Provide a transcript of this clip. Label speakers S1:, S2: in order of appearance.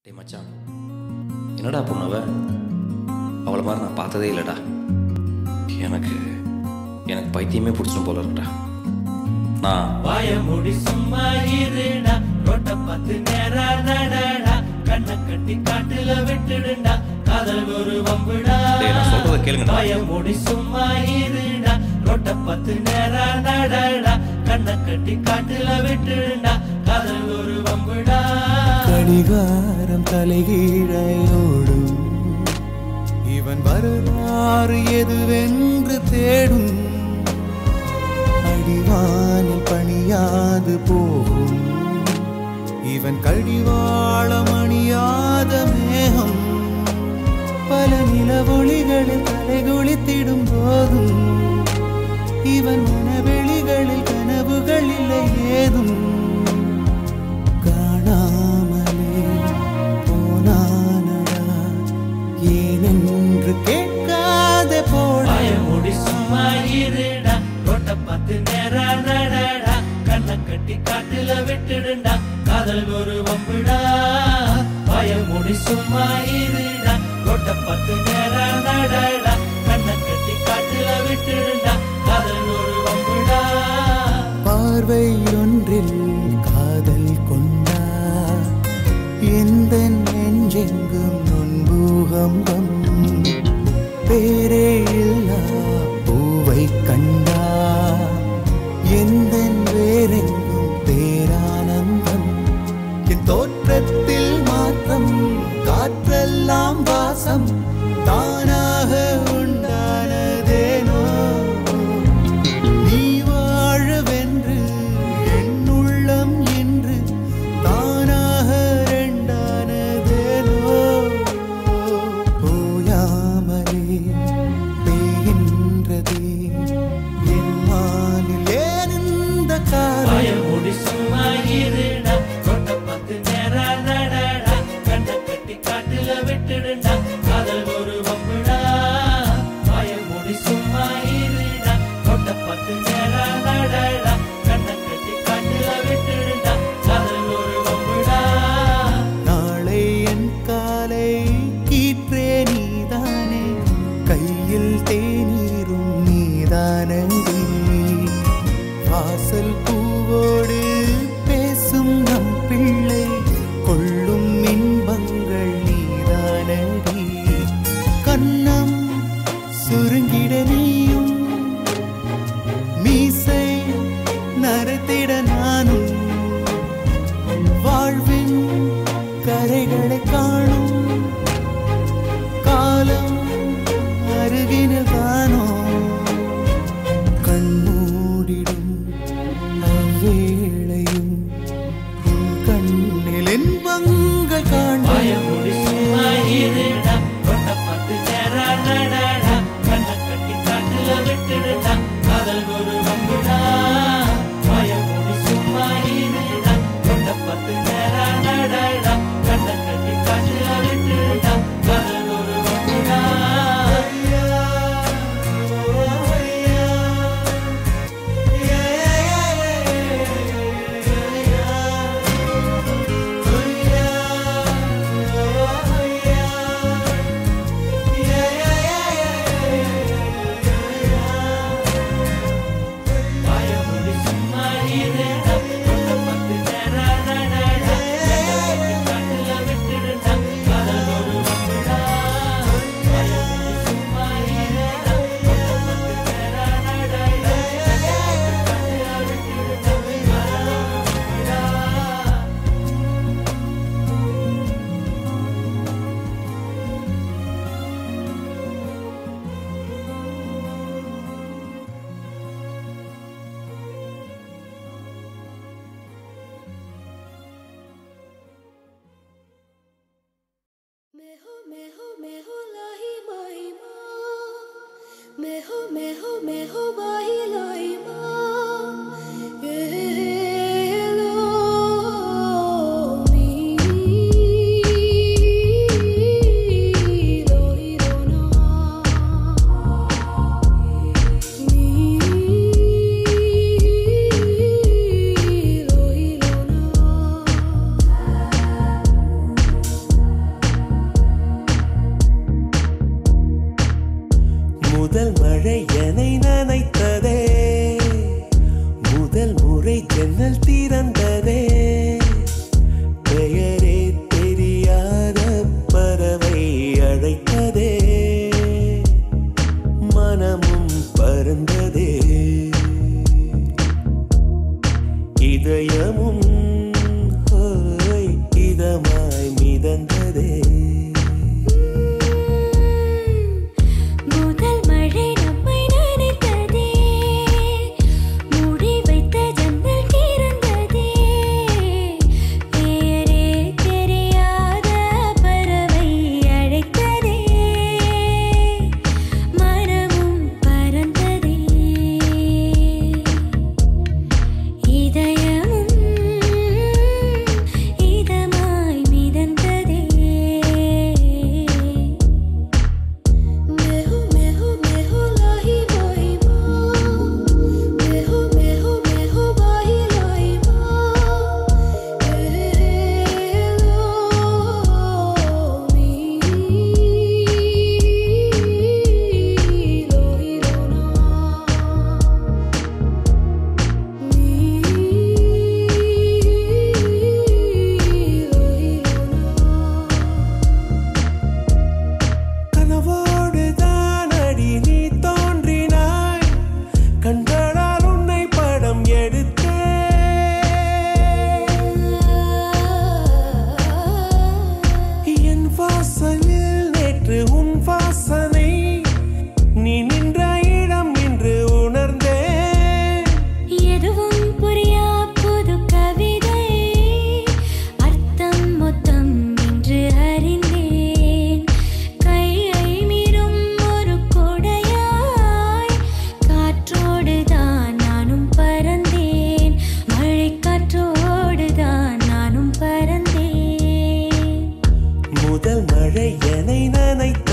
S1: டேய் மச்சான் என்னடா பொண்ணு அவ அவளை மாதிரி நான் பார்த்ததே இல்லைடா எனக்கு எனக்கு பைத்தியமே பிடிச்சிடும் போல இருக்குடா நான்
S2: வாய மூடி சும்மா இருடா ரோட்ட பார்த்து நேரா நடடா கண்ணை கட்டி காட்டுல விட்டுடுண்டா காதல் ஒரு வம்புடா
S1: டேய், நான் சொல்றத கேளுங்கடா.
S2: வாய மூடி சும்மா இருடா ரோட்ட பார்த்து நேரா நடடா கண்ணை கட்டி காட்டுல விட்டுடுண்டா காதல் ஒரு வம்புடா
S3: கடிகாரம் தலைகீழையோடும் இவன் வரலாறு எதுவென்று தேடும் அடிவானில் பணியாது போகும் இவன் கடிவாளம் அணியாத மேகம் பல நிலவொளிகளில் தலைகுளித்திடும் போதும் இவன் மனவெளிகளில் கனவுகள் இல்லை ஏதும் காணாமலே போனானடா ஏனென்று கேட்காத போட
S2: வாய மூடி சும்மா இருடா ரோட்ட பார்த்து நேரா நடடா கண்ணை கட்டி காட்டுல விட்டுடுண்டா காதல் ஒரு வம்புடா வாய மூடி சும்மா இருடா ரோட்ட பார்த்து நேரா நடடா கண்ணை கட்டி காட்டுல விட்டுடுண்டா காதல் ஒரு வம்புடா
S3: பார்வை ஒன்றில் காதல் கொண்டா எந்த நெஞ்செங்கும் நொன்பூகம்பம் பேரே இல்லா பூவை கண்டா எந்த வேறெங்கும் பேரானந்தம் என் தோற்றத்தில் மாற்றம் காற்றெல்லாம் வாசம் தானாக உண்டானதேனோ நீ வாழவென்று என் உள்ளம் என்று தானாக ரெண்டானதேனோ ஓயாமலே பெய்கின்றதே என் மானில் ஏன் இந்த
S2: வாய
S3: காதல்
S2: மூடி சும்மா இருடா ரோட்ட பார்த்து நேரா நடடா கண்ணை கட்டி காட்டுல விட்டுடுண்டா காதல் ஒரு வம்புடா வாய மூடி சும்மா இருடா ரோட்ட பார்த்து நேரா நடடா கண்ணை கட்டி காட்டுல விட்டுடுண்டா காதல் ஒரு வம்புடா
S3: நாளை என் காலை கீற்றே நீதானே கையில் தேநீரும் நீதானடி வாசல் பூவோடு பேசும் நம் பிள்ளை கொள்ளும் இன்பங்கள் நீதானடி கண்ணம் சுருங்கிட நீயும் மீசை நரத்திட நானும் வாழ்வின் கரைகளை காணும் காலம் அருகினில் காணோ கண்மூடிடும் அவ்வேளையும் உன் கண்ணில் இன்பங்கள்
S2: வாய
S3: காண்பேன்
S2: மூடி சும்மா இருடா ரோட்ட பார்த்து நேரா நடடா கண்ணை கட்டி காட்டுல விட்டுடுடா காதல் ஒரு வம்புடா வாய மூடி சும்மா இருடா ரோட்ட பார்த்து நேரா நடடா கண்ணை கட்டி காட்டுல விட்டுடுடா காதல் ஒரு வம்புடா வாய மூடி சும்மா இருடா ரோட்ட பார்த்து நேரா நடடா கண்ணை கட்டி காட்டுல விட்டுடுடா காதல் ஒரு வம்புடா வாய மூடி சும்மா இருடா ரோட்ட பார்த்து நேரா நடடா கண்ணை கட்டி காட்டுல விட்டுடுடா காதல் ஒரு வம்புடா
S4: मैं हो मैं हो मैं हो लाही माही माँ मैं हो मैं हो मैं हो माही लाई माँ ये लो मी लो ही लो ना मी लो ही लो ना
S3: மிதந்ததே
S4: முதல் மழை நம்மை நனைத்ததே மூடி வைத்த ஜன்னல் திறந்ததே பேரே தெரியாத பறவை அழைத்ததே மரமும் பறந்ததே இதயமும் இதமாய் மிதந்ததே मेहू मेहू मेहू लाही लाही माँ मेहू मेहू मेहू वाही लाही माँ ए लो मी लोही लोना मी लोही लोना
S3: கனவோடு தானடி நீ தோன்றினாய் கண்களால் உன்னை படம் எடுத்தேன் என் வாசலில் நேற்று உன் வாசனை நீ நின்ற இடம் இன்று உணர்ந்தேன்
S4: எதுவும் புரியா புது கவிதை அர்த்தம் மொத்தம் என்று அறிந்தேன் கையை மீறும் ஒரு கொடையாய் காற்றோடு தான் நானும் பறந்தேன் மழை காற்றோடு தான் நானும் பறந்தேன்
S3: முதல் மழை என்னை நனைத்ததே